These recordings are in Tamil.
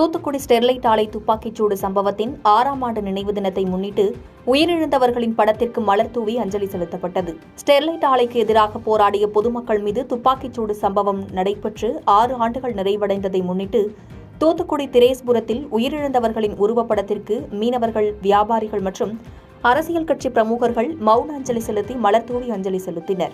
தூத்துக்குடி ஸ்டெர்லைட் ஆலை துப்பாக்கிச்சூடு சம்பவத்தின் ஆறாம் ஆண்டு நினைவு தினத்தை முன்னிட்டு உயிரிழந்தவர்களின் படத்திற்கு மலர் தூவி அஞ்சலி செலுத்தப்பட்டது ஸ்டெர்லைட் ஆலைக்கு எதிராக போராடிய பொதுமக்கள் மீது துப்பாக்கிச்சூடு சம்பவம் நடைபெற்று ஆறு ஆண்டுகள் நிறைவடைந்ததை முன்னிட்டு தூத்துக்குடி திரேஸ்புரத்தில் உயிரிழந்தவர்களின் உருவப்படத்திற்கு மீனவர்கள் வியாபாரிகள் மற்றும் அரசியல் கட்சி பிரமுகர்கள் மௌன அஞ்சலி செலுத்தி மலர் தூவி அஞ்சலி செலுத்தினர்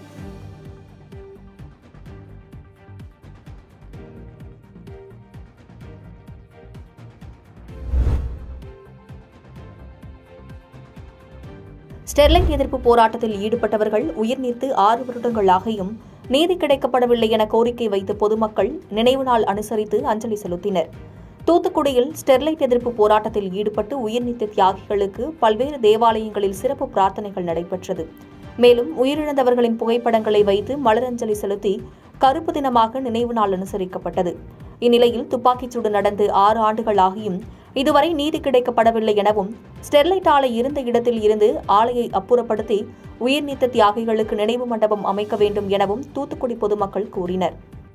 ஸ்டெர்லைட் எதிர்ப்பு போராட்டத்தில் ஈடுபட்டவர்கள் உயிர் நீத்து ஆறு வருடங்கள் ஆகியும் நீதி கிடைக்கப்படவில்லை என கோரிக்கை வைத்த பொதுமக்கள் நினைவு நாள் அனுசரித்து அஞ்சலி செலுத்தினர் தூத்துக்குடியில் ஸ்டெர்லைட் எதிர்ப்பு போராட்டத்தில் ஈடுபட்டு உயிர் நீத்த தியாகிகளுக்கு பல்வேறு தேவாலயங்களில் சிறப்பு பிரார்த்தனைகள் நடைபெற்றது மேலும் உயிரிழந்தவர்களின் புகைப்படங்களை வைத்து மலரஞ்சலி செலுத்தி கருப்பு தினமாக நினைவு நாள் அனுசரிக்கப்பட்டது இந்நிலையில் துப்பாக்கிச்சூடு நடந்து ஆறு ஆண்டுகள் ஆகியும் இதுவரை நீதி கிடைக்கப்படவில்லை எனவும் ஸ்டெர்லைட் ஆலை இருந்த இடத்தில் இருந்து ஆலையை அப்புறப்படுத்தி உயிர் நீத்த தியாகிகளுக்கு நினைவு மண்டபம் அமைக்க வேண்டும் எனவும் தூத்துக்குடி பொதுமக்கள் கூறினர்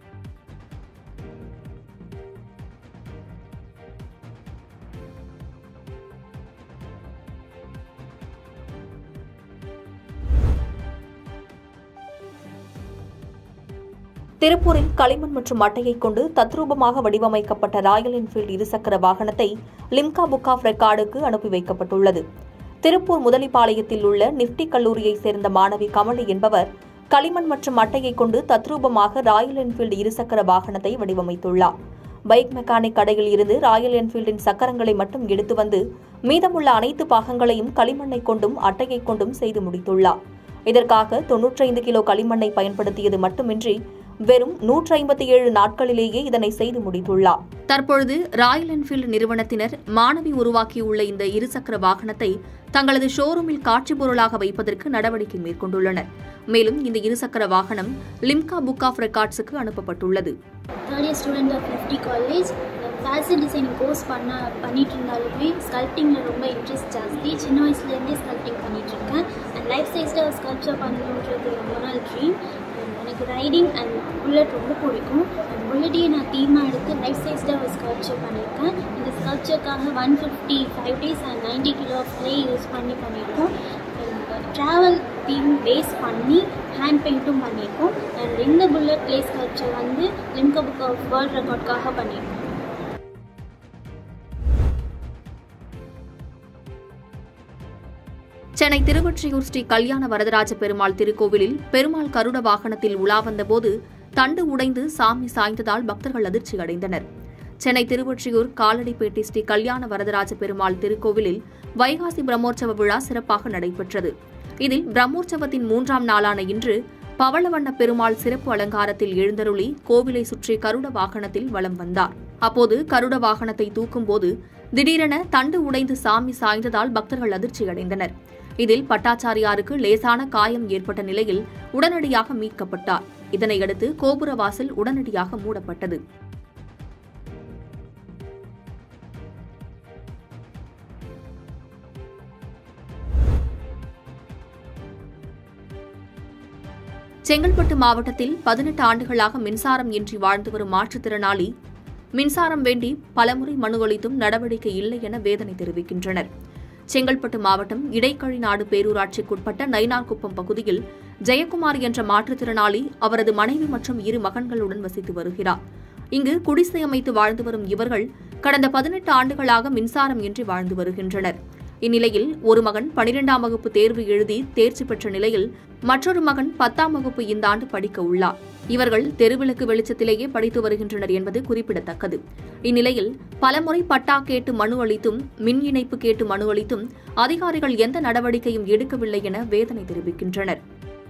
திருப்பூரில் களிமண் மற்றும் அட்டையை கொண்டு தத்ரூபமாக வடிவமைக்கப்பட்ட ராயல் என்ஃபீல்டு இருசக்கர வாகனத்தை லிம்கா புக் ஆஃப் ரெக்கார்டுக்கு அனுப்பி வைக்கப்பட்டுள்ளது திருப்பூர் முதலிப்பாளையத்தில் உள்ள நிப்டி கல்லூரியைச் சேர்ந்த மாணவி கமலி என்பவர் களிமண் மற்றும் அட்டையை கொண்டு தத்ரூபமாக ராயல் என்ஃபீல்டு இருசக்கர வாகனத்தை வடிவமைத்துள்ளார் பைக் மெக்கானிக் கடையில் இருந்து ராயல் என்ஃபீல்டின் சக்கரங்களை மட்டும் எடுத்து வந்து மீதமுள்ள அனைத்து பாகங்களையும் களிமண்ணை கொண்டும் அட்டையை கொண்டும் செய்து முடித்துள்ளார் இதற்காக தொன்னூற்றைந்து கிலோ களிமண்ணை பயன்படுத்தியது மட்டுமின்றி வெறும் நூற்றி ஐம்பத்தி ஏழு நாட்களிலேயே இதனை செய்து முடித்துள்ளார் தற்பொழுது ராயல் என்ஃபீல்டு நிறுவனத்தினர் மாணவி உருவாக்கியுள்ள இந்த இருசக்கர வாகனத்தை தங்களது ஷோரூமில் காட்சி பொருளாக வைப்பதற்கு நடவடிக்கை மேற்கொண்டுள்ளனர் மேலும் இந்த இருசக்கர வாகனம் லிம்கா புக் ஆஃப் ரெக்கார்ட்ஸுக்கு அனுப்பப்பட்டுள்ளது third year student of fifty college fashion designing course பண்ண பண்ணிட்டு இருந்தாலுமே ஸ்கல்ப்டிங்கில் ரொம்ப இன்ட்ரெஸ்ட் ஜாஸ்தி சின்ன வயசுலேருந்தே ஸ்கல்ப்டிங் பண்ணிட்டு இருக்கேன் அண்ட் லைஃப் சைஸில் ஸ்கல்ப்சர் பண்ணணுன்றது ரொம்ப நாள் ட்ரீம் எனக்கு ரைடிங் அண்ட் புல்லட் ரொம்ப பிடிக்கும் அண்ட் புல்லட்டையும் நான் தீமாக எடுத்து லைஃப் சைஸில் ஒரு ஸ்கல்ப்சர் பண்ணியிருக்கேன் இந்த ஸ்கல்ப்சருக்காக one fifty five days and ninety kilo of clay use பண்ணி பண்ணியிருக்கோம் ட்ராவல் தீம் பேஸ் பண்ணி ஹேண்ட் பெயிண்ட்டும் பண்ணியிருக்கோம் அண்ட் இந்த புல்லட் க்ளே ஸ்கல்ப்சர் வந்து லிம்கா புக் ஆஃப் வேர்ல்ட் ரெக்கார்ட்காக பண்ணியிருக்கோம் சென்னை திருவொற்றியூர் ஸ்ரீ கல்யாண வரதராஜ பெருமாள் திருக்கோவிலில் பெருமாள் கருட வாகனத்தில் உலா வந்தபோது தண்டு உடைந்து சாமி சாய்ந்ததால் பக்தர்கள் அதிர்ச்சி அடைந்தனர் சென்னை திருவொற்றியூர் காலடிப்பேட்டை ஸ்ரீ கல்யாண வரதராஜ பெருமாள் திருக்கோவிலில் வைகாசி பிரம்மோற்சவ விழா சிறப்பாக நடைபெற்றது இதில் பிரம்மோற்சவத்தின் மூன்றாம் நாளான இன்று பவளவண்ண பெருமாள் சிறப்பு அலங்காரத்தில் எழுந்தருளி கோவிலை சுற்றி கருட வாகனத்தில் வலம் வந்தார் அப்போது கருட வாகனத்தை தூக்கும்போது திடீரென தண்டு உடைந்து சாமி சாய்ந்ததால் பக்தர்கள் அதிர்ச்சி அடைந்தனர் இதில் பட்டாச்சாரியாருக்கு லேசான காயம் ஏற்பட்ட நிலையில் உடனடியாக மீட்கப்பட்டார் இதனையடுத்து கோபுர வாசல் உடனடியாக மூடப்பட்டது செங்கல்பட்டு மாவட்டத்தில் பதினெட்டு ஆண்டுகளாக மின்சாரம் இன்றி வாழ்ந்து வரும் மாற்றுத்திறனாளி மின்சாரம் வேண்டி பலமுறை மனு அளித்தும் நடவடிக்கை இல்லை என வேதனை தெரிவிக்கின்றனர் செங்கல்பட்டு மாவட்டம் இடைக்கழி நாடு பேரூராட்சிக்குட்பட்ட நைனார்குப்பம் பகுதியில் ஜெயக்குமார் என்ற மாற்றுத்திறனாளி அவரது மனைவி மற்றும் இரு மகன்களுடன் வசித்து வருகிறார் இங்கு குடிசை அமைத்து வாழ்ந்து வரும் இவர்கள் கடந்த பதினெட்டு ஆண்டுகளாக மின்சாரம் இன்றி வாழ்ந்து வருகின்றனர் இந்நிலையில் ஒரு மகன் பனிரெண்டாம் வகுப்பு தேர்வு எழுதி தேர்ச்சி பெற்ற நிலையில் மற்றொரு மகன் பத்தாம் வகுப்பு இந்த ஆண்டு படிக்க உள்ளார் இவர்கள் தெருவிளக்கு வெளிச்சத்திலேயே படித்து வருகின்றனர் என்பது குறிப்பிடத்தக்கது இந்நிலையில் பலமுறை பட்டா கேட்டு மனு அளித்தும் மின் இணைப்பு கேட்டு மனு அளித்தும் அதிகாரிகள் எந்த நடவடிக்கையும் எடுக்கவில்லை என வேதனை தெரிவிக்கின்றனர்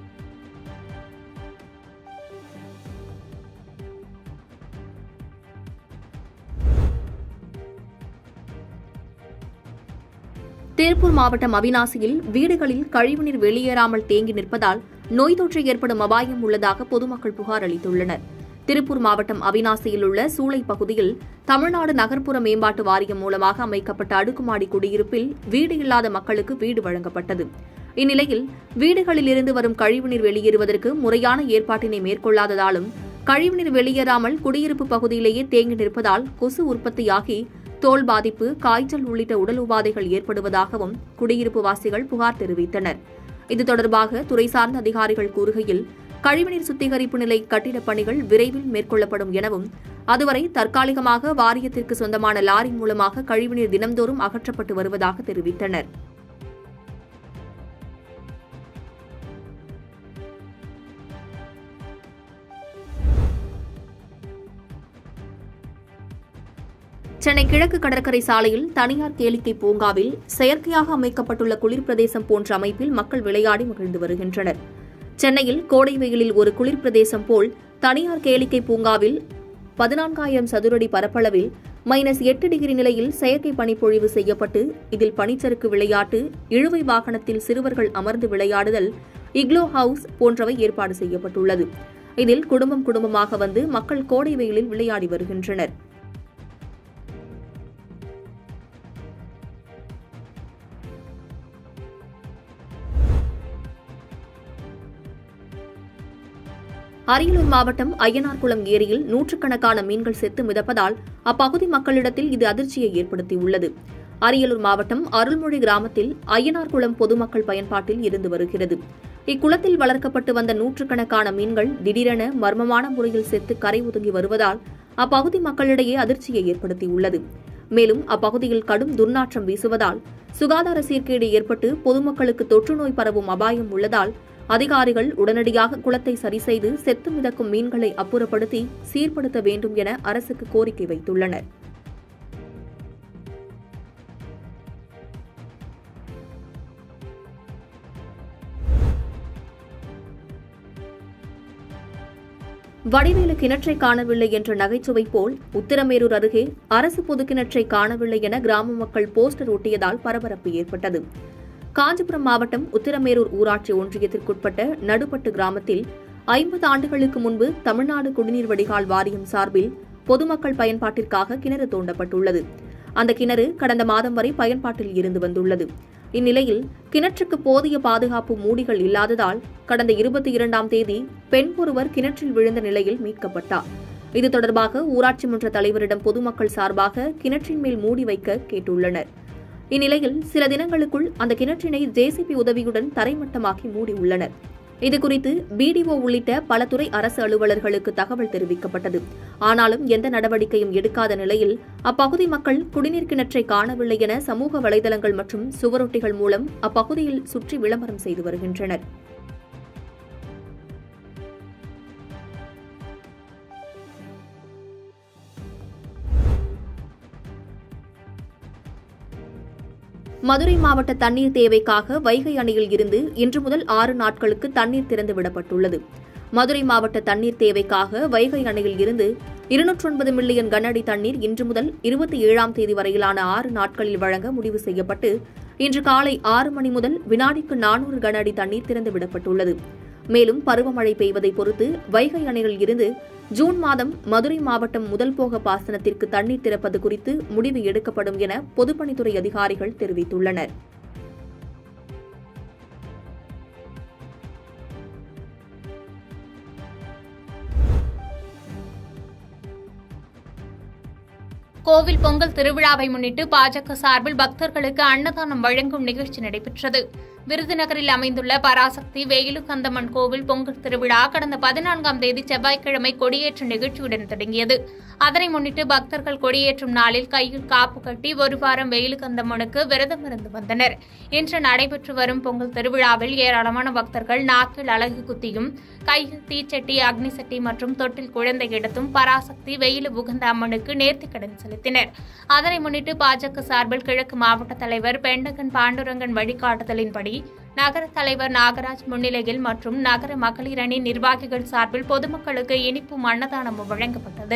திருப்பூர் மாவட்டம் அவினாசியில் வீடுகளில் கழிவுநீர் வெளியேறாமல் தேங்கி நிற்பதால் நோய் தொற்று ஏற்படும் அபாயம் உள்ளதாக பொதுமக்கள் புகார் அளித்துள்ளனர் திருப்பூர் மாவட்டம் அவினாசியில் உள்ள சூளை பகுதியில் தமிழ்நாடு நகர்ப்புற மேம்பாட்டு வாரியம் மூலமாக அமைக்கப்பட்ட அடுக்குமாடி குடியிருப்பில் வீடு இல்லாத மக்களுக்கு வீடு வழங்கப்பட்டது இந்நிலையில் வீடுகளில் இருந்து வரும் கழிவுநீர் வெளியேறுவதற்கு முறையான ஏற்பாட்டினை மேற்கொள்ளாததாலும் கழிவுநீர் வெளியேறாமல் குடியிருப்பு பகுதியிலேயே தேங்கி நிற்பதால் கொசு உற்பத்தியாகி தோல் பாதிப்பு காய்ச்சல் உள்ளிட்ட உடல் உபாதைகள் ஏற்படுவதாகவும் குடியிருப்பு வாசிகள் புகார் தெரிவித்தனர் இது தொடர்பாக துறை சார்ந்த அதிகாரிகள் கூறுகையில் கழிவுநீர் சுத்திகரிப்பு நிலை கட்டிடப் பணிகள் விரைவில் மேற்கொள்ளப்படும் எனவும் அதுவரை தற்காலிகமாக வாரியத்திற்கு சொந்தமான லாரி மூலமாக கழிவுநீர் தினம்தோறும் அகற்றப்பட்டு வருவதாக தெரிவித்தனர் சென்னை கிழக்கு கடற்கரை சாலையில் தனியார் கேளிக்கை பூங்காவில் செயற்கையாக அமைக்கப்பட்டுள்ள குளிர் பிரதேசம் போன்ற அமைப்பில் மக்கள் விளையாடி மகிழ்ந்து வருகின்றனர் சென்னையில் கோடை வெயிலில் ஒரு குளிர் பிரதேசம் போல் தனியார் கேளிக்கை பூங்காவில் பதினான்காயிரம் சதுரடி பரப்பளவில் மைனஸ் எட்டு டிகிரி நிலையில் செயற்கை பனிப்பொழிவு செய்யப்பட்டு இதில் பனிச்சறுக்கு விளையாட்டு இழுவை வாகனத்தில் சிறுவர்கள் அமர்ந்து விளையாடுதல் இக்லோ ஹவுஸ் போன்றவை ஏற்பாடு செய்யப்பட்டுள்ளது இதில் குடும்பம் குடும்பமாக வந்து மக்கள் கோடை வெயிலில் விளையாடி வருகின்றனர் அரியலூர் மாவட்டம் ஐயனார்குளம் ஏரியில் நூற்றுக்கணக்கான மீன்கள் செத்து மிதப்பதால் அப்பகுதி மக்களிடத்தில் இது அதிர்ச்சியை ஏற்படுத்தியுள்ளது அரியலூர் மாவட்டம் அருள்மொழி கிராமத்தில் ஐயனார்குளம் பொதுமக்கள் பயன்பாட்டில் இருந்து வருகிறது இக்குளத்தில் வளர்க்கப்பட்டு வந்த நூற்றுக்கணக்கான மீன்கள் திடீரென மர்மமான முறையில் செத்து கரை ஒதுங்கி வருவதால் அப்பகுதி மக்களிடையே அதிர்ச்சியை ஏற்படுத்தியுள்ளது மேலும் அப்பகுதியில் கடும் துர்நாற்றம் வீசுவதால் சுகாதார சீர்கேடு ஏற்பட்டு பொதுமக்களுக்கு தொற்றுநோய் பரவும் அபாயம் உள்ளதால் அதிகாரிகள் உடனடியாக குளத்தை சரிசெய்து செத்து மிதக்கும் மீன்களை அப்புறப்படுத்தி சீர்படுத்த வேண்டும் என அரசுக்கு கோரிக்கை வைத்துள்ளனர் வடிவேலு கிணற்றை காணவில்லை என்ற நகைச்சுவை போல் உத்திரமேரூர் அருகே அரசு பொது கிணற்றை காணவில்லை என கிராம மக்கள் போஸ்டர் ஒட்டியதால் பரபரப்பு ஏற்பட்டது காஞ்சிபுரம் மாவட்டம் உத்திரமேரூர் ஊராட்சி ஒன்றியத்திற்குட்பட்ட நடுப்பட்டு கிராமத்தில் ஐம்பது ஆண்டுகளுக்கு முன்பு தமிழ்நாடு குடிநீர் வடிகால் வாரியம் சார்பில் பொதுமக்கள் பயன்பாட்டிற்காக கிணறு தோண்டப்பட்டுள்ளது அந்த கிணறு கடந்த மாதம் வரை பயன்பாட்டில் இருந்து வந்துள்ளது இந்நிலையில் கிணற்றுக்கு போதிய பாதுகாப்பு மூடிகள் இல்லாததால் கடந்த இருபத்தி இரண்டாம் தேதி பெண் ஒருவர் கிணற்றில் விழுந்த நிலையில் மீட்கப்பட்டார் இது தொடர்பாக ஊராட்சி மன்ற தலைவரிடம் பொதுமக்கள் சார்பாக கிணற்றின் மேல் மூடி வைக்க கேட்டுள்ளனர் இந்நிலையில் சில தினங்களுக்குள் அந்த கிணற்றினை ஜேசிபி உதவியுடன் தரைமட்டமாக்கி மூடியுள்ளனர் இதுகுறித்து பிடிஓ உள்ளிட்ட பல துறை அரசு அலுவலர்களுக்கு தகவல் தெரிவிக்கப்பட்டது ஆனாலும் எந்த நடவடிக்கையும் எடுக்காத நிலையில் அப்பகுதி மக்கள் குடிநீர் கிணற்றை காணவில்லை என சமூக வலைதளங்கள் மற்றும் சுவரொட்டிகள் மூலம் அப்பகுதியில் சுற்றி விளம்பரம் செய்து வருகின்றனர் மதுரை மாவட்ட தண்ணீர் தேவைக்காக வைகை அணையில் இருந்து இன்று முதல் ஆறு நாட்களுக்கு தண்ணீர் திறந்து விடப்பட்டுள்ளது மதுரை மாவட்ட தண்ணீர் தேவைக்காக வைகை அணையில் இருந்து இருநூற்றொன்பது மில்லியன் கனஅடி தண்ணீர் இன்று முதல் இருபத்தி ஏழாம் தேதி வரையிலான ஆறு நாட்களில் வழங்க முடிவு செய்யப்பட்டு இன்று காலை ஆறு மணி முதல் வினாடிக்கு நானூறு கன அடி தண்ணீர் திறந்து விடப்பட்டுள்ளது மேலும் பருவமழை பெய்வதை பொறுத்து வைகை அணையில் இருந்து ஜூன் மாதம் மதுரை மாவட்டம் முதல் போக பாசனத்திற்கு தண்ணீர் திறப்பது குறித்து முடிவு எடுக்கப்படும் என பொதுப்பணித்துறை அதிகாரிகள் தெரிவித்துள்ளனர் கோவில் பொங்கல் திருவிழாவை முன்னிட்டு பாஜக சார்பில் பக்தர்களுக்கு அன்னதானம் வழங்கும் நிகழ்ச்சி நடைபெற்றது விருதுநகரில் அமைந்துள்ள பராசக்தி வேலுகந்தம்மன் கோவில் பொங்கல் திருவிழா கடந்த பதினான்காம் தேதி செவ்வாய்க்கிழமை கொடியேற்ற நிகழ்ச்சியுடன் தொடங்கியது அதனை முன்னிட்டு பக்தர்கள் கொடியேற்றும் நாளில் கையில் காப்பு கட்டி ஒரு வாரம் வேலுகந்தம்மனுக்கு விரதம் இருந்து வந்தனர் இன்று நடைபெற்று வரும் பொங்கல் திருவிழாவில் ஏராளமான பக்தர்கள் நாக்கில் அழகு குத்தியும் கையில் தீச்சட்டி அக்னி சட்டி மற்றும் தொட்டில் குழந்தை எடுத்தும் பராசக்தி வெயிலு உகந்த அம்மனுக்கு நேர்த்திக்கடன் செலுத்தினர் அதனை முன்னிட்டு பாஜக சார்பில் கிழக்கு மாவட்ட தலைவர் பெண்டகன் பாண்டுரங்கன் வழிகாட்டுதலின்படி நகர தலைவர் நாகராஜ் முன்னிலையில் மற்றும் நகர மகளிர் அணி நிர்வாகிகள் சார்பில் பொதுமக்களுக்கு இனிப்பும் அன்னதானமும் வழங்கப்பட்டது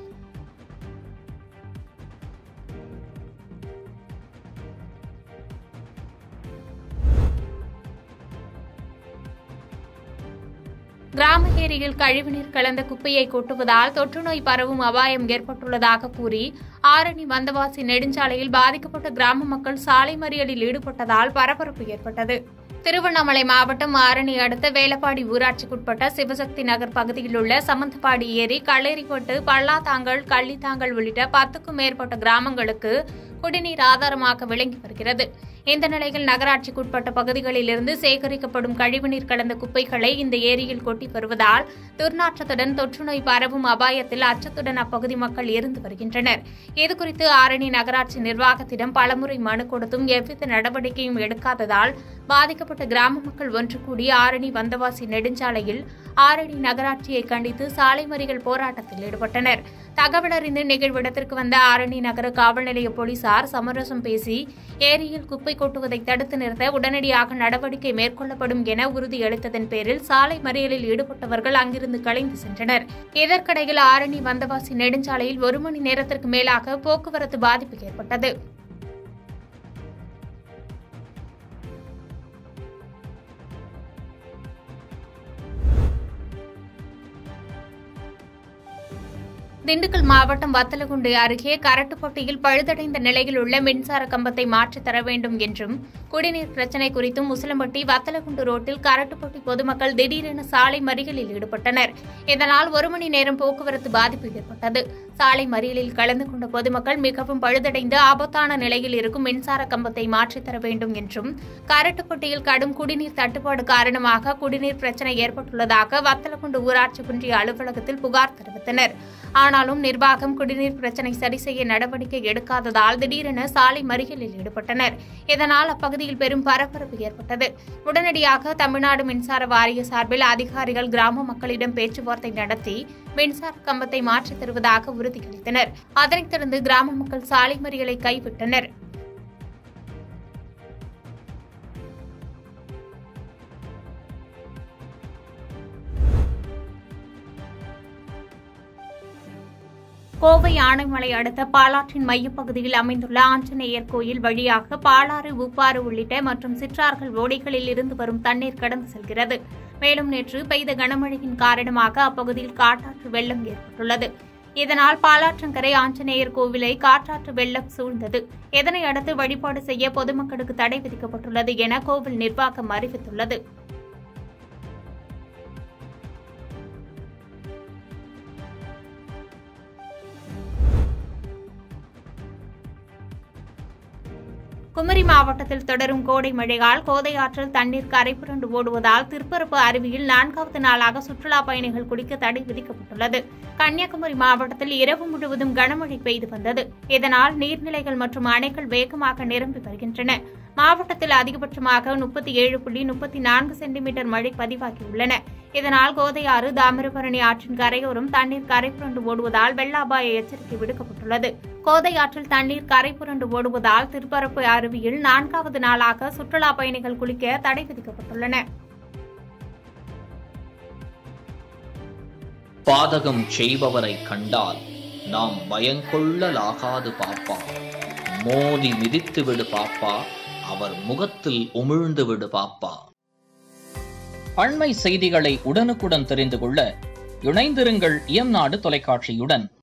கிராம ஏரியில் கழிவுநீர் கலந்த குப்பையை கொட்டுவதால் தொற்றுநோய் பரவும் அபாயம் ஏற்பட்டுள்ளதாக கூறி ஆரணி வந்தவாசி நெடுஞ்சாலையில் பாதிக்கப்பட்ட கிராம மக்கள் சாலை மறியலில் ஈடுபட்டதால் பரபரப்பு ஏற்பட்டது திருவண்ணாமலை மாவட்டம் ஆரணி அடுத்த வேலப்பாடி ஊராட்சிக்குட்பட்ட சிவசக்தி நகர் பகுதியில் உள்ள சமந்தபாடி ஏரி களேரிப்பட்டு பல்லாத்தாங்கல் கள்ளித்தாங்கல் உள்ளிட்ட பத்துக்கும் மேற்பட்ட கிராமங்களுக்கு குடிநீர் ஆதாரமாக விளங்கி வருகிறது இந்த நிலையில் நகராட்சிக்குட்பட்ட பகுதிகளிலிருந்து சேகரிக்கப்படும் கழிவுநீர் கலந்த குப்பைகளை இந்த ஏரியில் கொட்டி வருவதால் துர்நாற்றத்துடன் தொற்றுநோய் பரவும் அபாயத்தில் அச்சத்துடன் அப்பகுதி மக்கள் இருந்து வருகின்றனர் இதுகுறித்து ஆரணி நகராட்சி நிர்வாகத்திடம் பலமுறை மனு கொடுத்தும் எவ்வித நடவடிக்கையும் எடுக்காததால் பாதிக்கப்பட்ட கிராம மக்கள் ஒன்று கூடி ஆரணி வந்தவாசி நெடுஞ்சாலையில் ஆரணி நகராட்சியை கண்டித்து சாலை மறியல் போராட்டத்தில் ஈடுபட்டனர் தகவல் அறிந்து நிகழ்விடத்திற்கு வந்த ஆரணி நகர காவல் நிலைய போலீசார் சமரசம் பேசி ஏரியில் குப்பை கொட்டுவதை தடுத்து நிறுத்த உடனடியாக நடவடிக்கை மேற்கொள்ளப்படும் என உறுதியளித்ததன் பேரில் சாலை மறியலில் ஈடுபட்டவர்கள் அங்கிருந்து கலைந்து சென்றனர் இதற்கிடையில் ஆரணி வந்தவாசி நெடுஞ்சாலையில் ஒரு மணி நேரத்திற்கு மேலாக போக்குவரத்து பாதிப்பு ஏற்பட்டது திண்டுக்கல் மாவட்டம் வத்தலகுண்டு அருகே கரட்டுப்பட்டியில் பழுதடைந்த நிலையில் உள்ள மின்சார கம்பத்தை மாற்றித் தர வேண்டும் என்றும் குடிநீர் பிரச்சினை குறித்தும் முசலம்பட்டி வத்தலகுண்டு ரோட்டில் கரட்டுப்பட்டி பொதுமக்கள் திடீரென சாலை மறியலில் ஈடுபட்டனர் இதனால் ஒரு மணி நேரம் போக்குவரத்து பாதிப்பு ஏற்பட்டது சாலை மறியலில் கலந்து கொண்ட பொதுமக்கள் மிகவும் பழுதடைந்து ஆபத்தான நிலையில் இருக்கும் மின்சார கம்பத்தை மாற்றித் தர வேண்டும் என்றும் கரட்டுப்பட்டியில் கடும் குடிநீர் தட்டுப்பாடு காரணமாக குடிநீர் பிரச்சினை ஏற்பட்டுள்ளதாக வத்தலகுண்டு ஊராட்சி ஒன்றிய அலுவலகத்தில் புகார் தெரிவித்தனர் ஆனாலும் நிர்வாகம் குடிநீர் பிரச்சினை சரி செய்ய நடவடிக்கை எடுக்காததால் திடீரென சாலை மறியலில் ஈடுபட்டனர் இதனால் அப்பகுதியில் பெரும் பரபரப்பு ஏற்பட்டது உடனடியாக தமிழ்நாடு மின்சார வாரிய சார்பில் அதிகாரிகள் கிராம மக்களிடம் பேச்சுவார்த்தை நடத்தி மின்சார கம்பத்தை மாற்றித் தருவதாக உறுதியளித்தனர் அதனைத் தொடர்ந்து கிராம மக்கள் சாலை மறியலை கைவிட்டனர் கோவை ஆனைமலை அடுத்த பாலாற்றின் மையப்பகுதியில் அமைந்துள்ள ஆஞ்சநேயர் கோயில் வழியாக பாலாறு உப்பாறு உள்ளிட்ட மற்றும் சிற்றார்கள் ஓடைகளில் இருந்து வரும் தண்ணீர் கடந்து செல்கிறது மேலும் நேற்று பெய்த கனமழையின் காரணமாக அப்பகுதியில் காட்டாற்று வெள்ளம் ஏற்பட்டுள்ளது இதனால் பாலாற்றங்கரை ஆஞ்சநேயர் கோவிலை காற்றாற்று வெள்ளம் சூழ்ந்தது இதனை அடுத்து வழிபாடு செய்ய பொதுமக்களுக்கு தடை விதிக்கப்பட்டுள்ளது என கோவில் நிர்வாகம் அறிவித்துள்ளது குமரி மாவட்டத்தில் தொடரும் கோடை மழையால் கோதை ஆற்றில் தண்ணீர் கரை புரண்டு ஓடுவதால் திருப்பரப்பு அருவியில் நான்காவது நாளாக சுற்றுலா பயணிகள் குளிக்க தடை விதிக்கப்பட்டுள்ளது கன்னியாகுமரி மாவட்டத்தில் இரவு முழுவதும் கனமழை பெய்து வந்தது இதனால் நீர்நிலைகள் மற்றும் அணைகள் வேகமாக நிரம்பி வருகின்றன மாவட்டத்தில் அதிகபட்சமாக முப்பத்தி ஏழு புள்ளி முப்பத்தி நான்கு சென்டிமீட்டர் மழை பதிவாகியுள்ளன இதனால் கோதையாறு தாமிரபரணி ஆற்றின் கரையோரம் தண்ணீர் கரை புரண்டு ஓடுவதால் வெள்ள அபாய எச்சரிக்கை விடுக்கப்பட்டுள்ளது கோதை ஆற்றில் தண்ணீர் கரை புரண்டு ஓடுவதால் திருப்பரப்பு அருவியில் நான்காவது நாளாக சுற்றுலா பயணிகள் குளிக்க தடை விதிக்கப்பட்டுள்ளன பாதகம் செய்பவரை கண்டால் நாம் பயங்கொள்ளலாகாது பாப்பா மோதி மிதித்து விடு பாப்பா அவர் முகத்தில் உமிழ்ந்து விடு பாப்பா அண்மை செய்திகளை உடனுக்குடன் தெரிந்து கொள்ள இணைந்திருங்கள் இயம்நாடு தொலைக்காட்சியுடன்